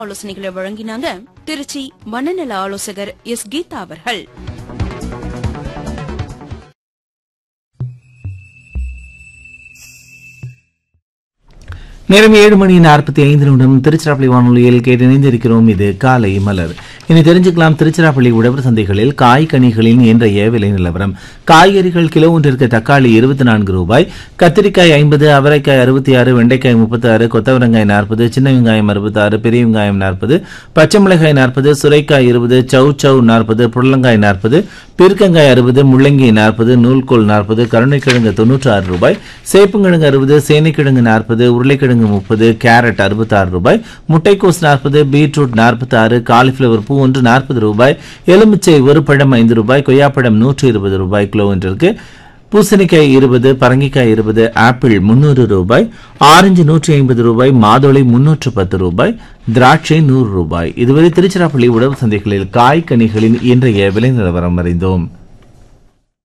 ஆலோசனைகளை வழங்கினாங்க திருச்சி மனநல ஆலோசகர் எஸ் கீதா அவர்கள் நேரம் ஏழு மணி நாற்பத்தி ஐந்து நிமிடம் திருச்சிராப்பள்ளி வானொலியில் கேட்டு இணைந்திருக்கிறோம் இது காலை மலர் இனி தெரிஞ்சுக்கலாம் திருச்சிராப்பள்ளி உழவர் சந்தைகளில் காய் கனிகளின் இன்றைய விலை நிலவரம் காய்கறிகள் கிலோ ஒன்றிற்கு தக்காளி இருபத்தி நான்கு ரூபாய் கத்திரிக்காய் ஐம்பது அவரைக்காய் அறுபத்தி ஆறு வெண்டைக்காய் முப்பத்தி ஆறு கொத்தவரங்காய் நாற்பது சின்ன வெங்காயம் அறுபத்தி ஆறு பெரிய வெங்காயம் நாற்பது பச்சை மிளகாய் நாற்பது சுரைக்காய் இருபது சவு சவு நாற்பது புடலங்காய் நாற்பது பீர்க்கங்காய் அறுபது முள்ளங்கி நாற்பது நூல்கோல் நாற்பது கருணைக்கிழங்கு தொன்னூற்றி ஆறு ரூபாய் சேப்புங்கிழங்கு அறுபது சேனைக்கிழங்கு நாற்பது உருளைக்கிழங்கு முப்பது கேரட் அறுபத்தாறு ரூபாய் முட்டைக்கோஸ் நாற்பது பீட்ரூட் நாற்பத்தி ஆறு காலிஃபிளவர் பூ ஒன்று நாற்பது ரூபாய் எலுமிச்சை ஒரு பழம் ஐந்து ரூபாய் கொய்யாப்பழம் நூற்றி இருபது ரூபாய் கிலோ ஒன்றிற்கு பூசணிக்காய் இருபது பரங்கிக்காய் இருபது ஆப்பிள் முன்னூறு ரூபாய் ஆரஞ்சு நூற்றி ஐம்பது ரூபாய் மாதுளை முன்னூற்று பத்து ரூபாய் திராட்சை நூறு ரூபாய் இதுவரை திருச்சிராப்பள்ளி உழவு சந்தைகளில் காய் கனிகளின் இன்றைய விலை நிலவரம் அறிந்தோம்